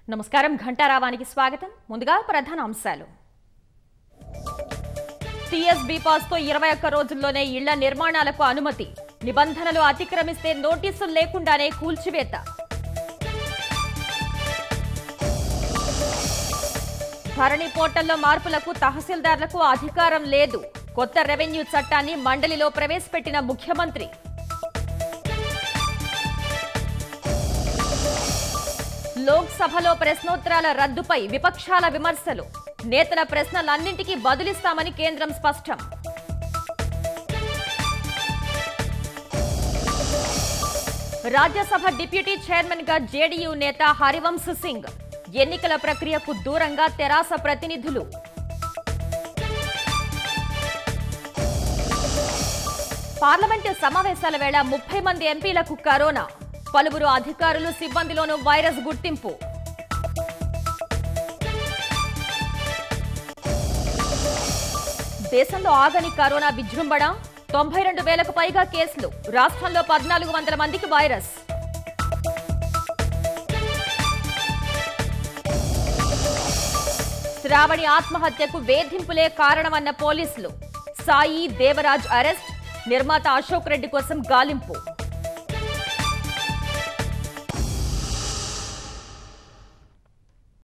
నమస్కారం ఘంటారావానికి స్వాగతం ముందుగా ప్రధాన అంశాలు టీఎస్బీ పాస్తో ఇరవై ఒక్క రోజుల్లోనే ఇళ్ల నిర్మాణాలకు అనుమతి నిబంధనలు అతిక్రమిస్తే నోటీసులు లేకుండానే కూల్చివేత ధరణి పోర్టల్లో మార్పులకు తహసీల్దార్లకు అధికారం లేదు కొత్త రెవెన్యూ చట్టాన్ని మండలిలో ప్రవేశపెట్టిన ముఖ్యమంత్రి లోక్సభలో ప్రశ్నోత్తరాల రద్దుపై విపక్షాల విమర్శలు నేతల ప్రశ్నలన్నింటికీ బదులిస్తామని కేంద్రం స్పష్టం రాజ్యసభ డిప్యూటీ చైర్మన్ గా జేడీయూ నేత హరివంశ్ సింగ్ ఎన్నికల ప్రక్రియకు దూరంగా తెరాస ప్రతినిధులు పార్లమెంటు సమావేశాల వేళ ముప్పై మంది ఎంపీలకు కరోనా పలువురు అధికారులు సిబ్బందిలోనూ వైరస్ గుర్తింపు దేశంలో ఆగని కరోనా విజృంభణ తొంభై రెండు వేలకు పైగా కేసులు రాష్ట్రంలో పద్నాలుగు వందల మందికి వైరస్ శ్రావణి ఆత్మహత్యకు వేధింపులే కారణమన్న పోలీసులు సాయి దేవరాజ్ అరెస్ట్ నిర్మాత అశోక్ రెడ్డి కోసం గాలింపు